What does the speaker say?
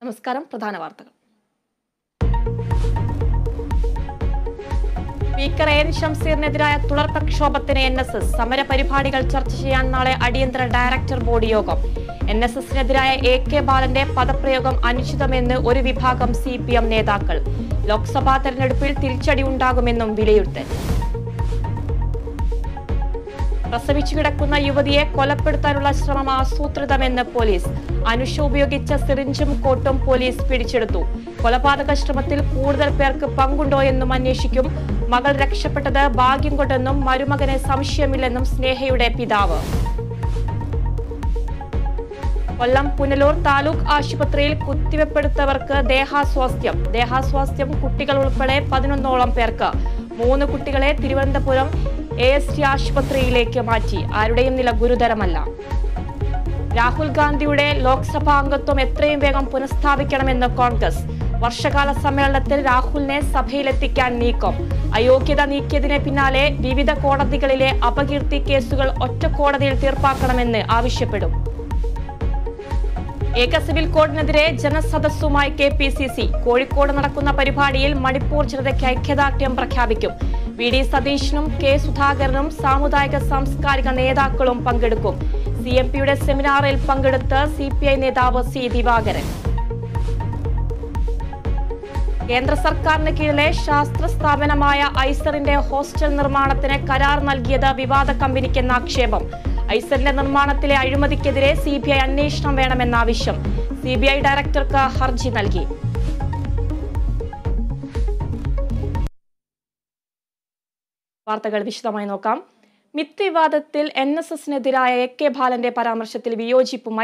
നമസ്കാരം പ്രധാന വാർത്തകൾ സ്പീക്കർ എൻ ഷംസീറിനെതിരായ തുടർ പ്രക്ഷോഭത്തിന് എൻ എസ് എസ് സമര പരിപാടികൾ ചർച്ച ചെയ്യാൻ നാളെ അടിയന്തര ഡയറക്ടർ ബോർഡ് യോഗം എൻ എസ് എസിനെതിരായ എ കെ ബാലന്റെ പദപ്രയോഗം അനുചിതമെന്ന് ഒരു വിഭാഗം സി പി എം നേതാക്കൾ ലോക്സഭാ തെരഞ്ഞെടുപ്പിൽ തിരിച്ചടി ഉണ്ടാകുമെന്നും വിലയിരുത്തൽ പ്രസവിച്ചു കിടക്കുന്ന യുവതിയെ കൊലപ്പെടുത്താനുള്ള ശ്രമം ആസൂത്രിതമെന്ന് പോലീസ് അനുഷ ഉപയോഗിച്ച സിറിഞ്ചും കോട്ടും പോലീസ് പിടിച്ചെടുത്തു കൊലപാതക ശ്രമത്തിൽ കൂടുതൽ പേർക്ക് പങ്കുണ്ടോ എന്നും അന്വേഷിക്കും മകൾ രക്ഷപ്പെട്ടത് ഭാഗ്യം കൊണ്ടെന്നും മരുമകന് സംശയമില്ലെന്നും സ്നേഹയുടെ പിതാവ് കൊല്ലം പുനലൂർ താലൂക്ക് ആശുപത്രിയിൽ കുത്തിവെപ്പെടുത്തവർക്ക് ദേഹാസ്വാസ്ഥ്യം ദേഹാസ്വാസ്ഥ്യം കുട്ടികൾ ഉൾപ്പെടെ പതിനൊന്നോളം പേർക്ക് മൂന്ന് കുട്ടികളെ തിരുവനന്തപുരം എ എസ് ടി ആശുപത്രിയിലേക്ക് മാറ്റി ആരുടെയും നില ഗുരുതരമല്ല രാഹുൽ ഗാന്ധിയുടെ ലോക്സഭാ അംഗത്വം എത്രയും വേഗം പുനഃസ്ഥാപിക്കണമെന്ന് കോൺഗ്രസ് വർഷകാല സമ്മേളനത്തിൽ രാഹുലിനെ സഭയിലെത്തിക്കാൻ നീക്കം അയോഗ്യത നീക്കിയതിന് പിന്നാലെ വിവിധ കോടതികളിലെ അപകീർത്തി കേസുകൾ ഒറ്റ കോടതിയിൽ തീർപ്പാക്കണമെന്ന് ആവശ്യപ്പെടും ഏക സിവിൽ കോഡിനെതിരെ ജനസദസ്സുമായി K P C C Kozhikode നടക്കുന്ന പരിപാടിയിൽ മണിപ്പൂർ ജനതയ്ക്ക് ഐക്യദാർഢ്യം പ്രഖ്യാപിക്കും വി ഡി സതീശനും കെ സുധാകരനും സാമുദായിക സാംസ്കാരിക നേതാക്കളും പങ്കെടുക്കും സി എം പിയുടെ സെമിനാറിൽ പങ്കെടുത്ത് സി പി ഐ നേതാവ് സി ദിവാകരൻ കേന്ദ്ര സർക്കാരിന് കീഴിലെ ശാസ്ത്ര സ്ഥാപനമായ ഐസറിന്റെ ഹോസ്റ്റൽ നിർമ്മാണത്തിന് കരാർ നൽകിയത് വിവാദ കമ്പനിക്കെന്ന ആക്ഷേപം ഐസറിന്റെ നിർമ്മാണത്തിലെ അഴിമതിക്കെതിരെ സി ബി ഐ അന്വേഷണം വേണമെന്ന ആവശ്യം സി ബി ഐ ഡയറക്ടർക്ക് ഹർജി നൽകി വാർത്തകൾ വിശദമായി നോക്കാം മിത്ത് വിവാദത്തിൽ എൻ എസ് എസിനെതിരായ എ കെ ബാലന്റെ പരാമർശത്തിൽ വിയോജിപ്പുമായി